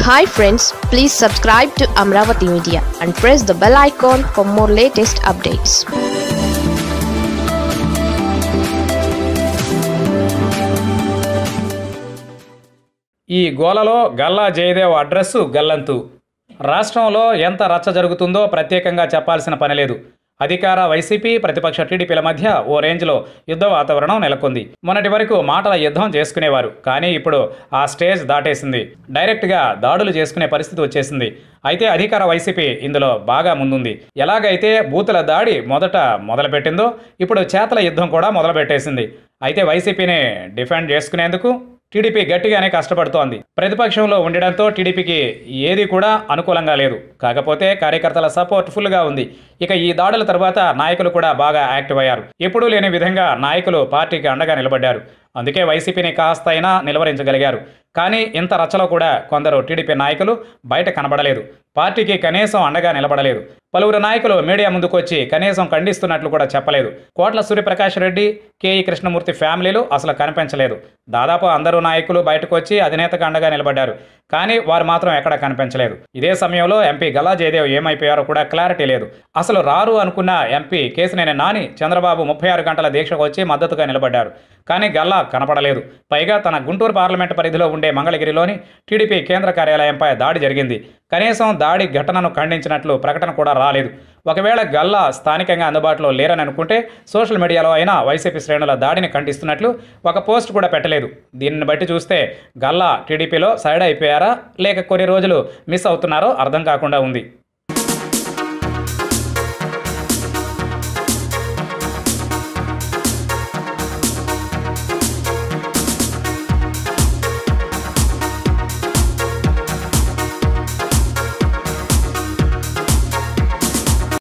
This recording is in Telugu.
hi friends please subscribe to Amaravati media and press the bell icon for more latest updates ఈ గోలలో గల్లా జయదేవ్ అడ్రస్సు గల్లంతు రాష్ట్రంలో ఎంత రచ్చ జరుగుతుందో ప్రత్యేకంగా చెప్పాల్సిన పని లేదు అధికార వైసీపీ ప్రతిపక్ష టీడీపీల మధ్య ఓ రేంజ్లో యుద్ధ వాతావరణం నెలకొంది మొన్నటి వరకు మాటల యుద్ధం చేసుకునేవారు కానీ ఇప్పుడు ఆ స్టేజ్ దాటేసింది డైరెక్ట్గా దాడులు చేసుకునే పరిస్థితి వచ్చేసింది అయితే అధికార వైసీపీ ఇందులో బాగా ముందుంది ఎలాగైతే బూతుల దాడి మొదట మొదలుపెట్టిందో ఇప్పుడు చేతల యుద్ధం కూడా మొదలుపెట్టేసింది అయితే వైసీపీని డిఫెండ్ చేసుకునేందుకు టీడీపీ గట్టిగానే కష్టపడుతోంది ప్రతిపక్షంలో ఉండడంతో టీడీపీకి ఏది కూడా అనుకూలంగా లేదు కాకపోతే కార్యకర్తల సపోర్ట్ ఫుల్గా ఉంది ఇక ఈ దాడుల తర్వాత నాయకులు కూడా బాగా యాక్టివ్ అయ్యారు ఎప్పుడూ లేని విధంగా నాయకులు పార్టీకి అండగా నిలబడ్డారు అందుకే వైసీపీని కాస్త అయినా నిలవరించగలిగారు కానీ ఇంత రచ్చలో కూడా కొందరు టీడీపీ నాయకులు బయట కనబడలేదు పార్టీకి కనీసం అండగా నిలబడలేదు పలువురు నాయకులు మీడియా ముందుకు వచ్చి కనీసం ఖండిస్తున్నట్లు కూడా చెప్పలేదు కోట్ల సూర్యప్రకాష్ రెడ్డి కేఈ కృష్ణమూర్తి ఫ్యామిలీలు అసలు కనిపించలేదు దాదాపు అందరూ నాయకులు బయటకు వచ్చి అధినేతకు అండగా నిలబడ్డారు కానీ వారు మాత్రం ఎక్కడా కనిపించలేదు ఇదే సమయంలో ఎంపీ గల్లా జయదేవ్ ఏమైపోయారో కూడా క్లారిటీ లేదు అసలు రారు అనుకున్న ఎంపీ కేసినేని నాని చంద్రబాబు ముప్పై ఆరు గంటల దీక్షకు వచ్చి మద్దతుగా నిలబడ్డారు కానీ గల్లా కనపడలేదు పైగా తన గుంటూరు పార్లమెంటు పరిధిలో ఉండే మంగళగిరిలోని టీడీపీ కేంద్ర కార్యాలయంపై దాడి జరిగింది కనీసం దాడి ఘటనను ఖండించినట్లు ప్రకటన కూడా రాలేదు ఒకవేళ గల్లా స్థానికంగా అందుబాటులో లేరని అనుకుంటే సోషల్ మీడియాలో అయినా వైసీపీ శ్రేణుల దాడిని ఖండిస్తున్నట్లు ఒక పోస్ట్ కూడా పెట్టలేదు దీనిని బట్టి చూస్తే గల్లా టీడీపీలో సైడ్ అయిపోయారా లేక కొన్ని రోజులు మిస్ అవుతున్నారో అర్థం కాకుండా ఉంది